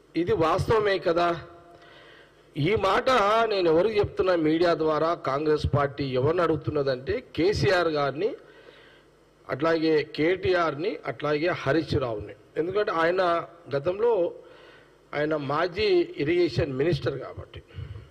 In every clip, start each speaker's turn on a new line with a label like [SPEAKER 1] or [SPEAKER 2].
[SPEAKER 1] ఇది వాస్తవమే కదా ఈ మాట నేను ఎవరికి చెప్తున్నా మీడియా ద్వారా కాంగ్రెస్ పార్టీ ఎవరిని అడుగుతున్నదంటే కేసీఆర్ గారిని అట్లాగే కేటీఆర్ని అట్లాగే హరీష్ రావుని ఎందుకంటే ఆయన గతంలో ఆయన మాజీ ఇరిగేషన్ మినిస్టర్ కాబట్టి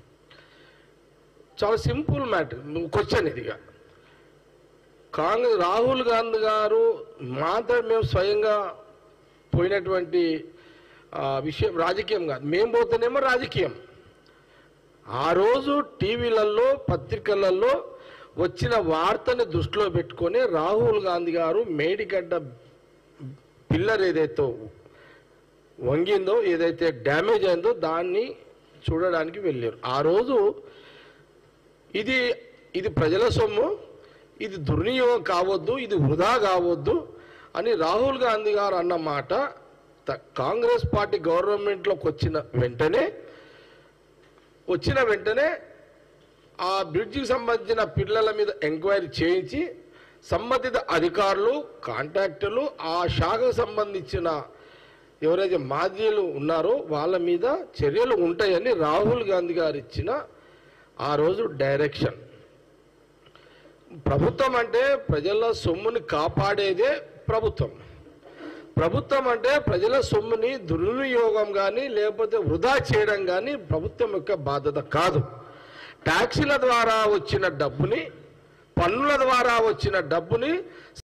[SPEAKER 1] చాలా సింపుల్ మ్యాటర్ క్వశ్చన్ ఇదిగా కాంగ్రెస్ రాహుల్ గాంధీ గారు మాత్రం మేము స్వయంగా పోయినటువంటి ఆ, విషయం రాజకీయం కాదు మేము పోతేనేమో రాజకీయం ఆ రోజు టీవీలలో పత్రికలలో వచ్చిన వార్తని దృష్టిలో పెట్టుకొని రాహుల్ గాంధీ గారు మేడిగడ్డ పిల్లర్ ఏదైతే వంగిందో ఏదైతే డ్యామేజ్ అయిందో దాన్ని చూడడానికి వెళ్ళారు ఆ రోజు ఇది ఇది ప్రజల సొమ్ము ఇది దుర్వినియోగం కావద్దు ఇది వృధా కావద్దు అని రాహుల్ గాంధీ గారు అన్న మాట త- కాంగ్రెస్ పార్టీ గవర్నమెంట్లోకి వచ్చిన వెంటనే వచ్చిన వెంటనే ఆ బ్రిడ్జికి సంబంధించిన పిల్లల మీద ఎంక్వైరీ చేయించి సంబంధిత అధికారులు కాంట్రాక్టర్లు ఆ శాఖకు సంబంధించిన ఎవరైతే మాజీలు ఉన్నారో వాళ్ళ మీద చర్యలు ఉంటాయని రాహుల్ గాంధీ గారు ఇచ్చిన ఆ రోజు డైరెక్షన్ ప్రభుత్వం అంటే ప్రజల సొమ్ముని కాపాడేదే ప్రభుత్వం ప్రభుత్వం అంటే ప్రజల సొమ్ముని దుర్వినియోగం కానీ లేకపోతే వృధా చేయడం కానీ ప్రభుత్వం యొక్క బాధ్యత కాదు ట్యాక్సీల ద్వారా వచ్చిన డబ్బుని పన్నుల ద్వారా వచ్చిన డబ్బుని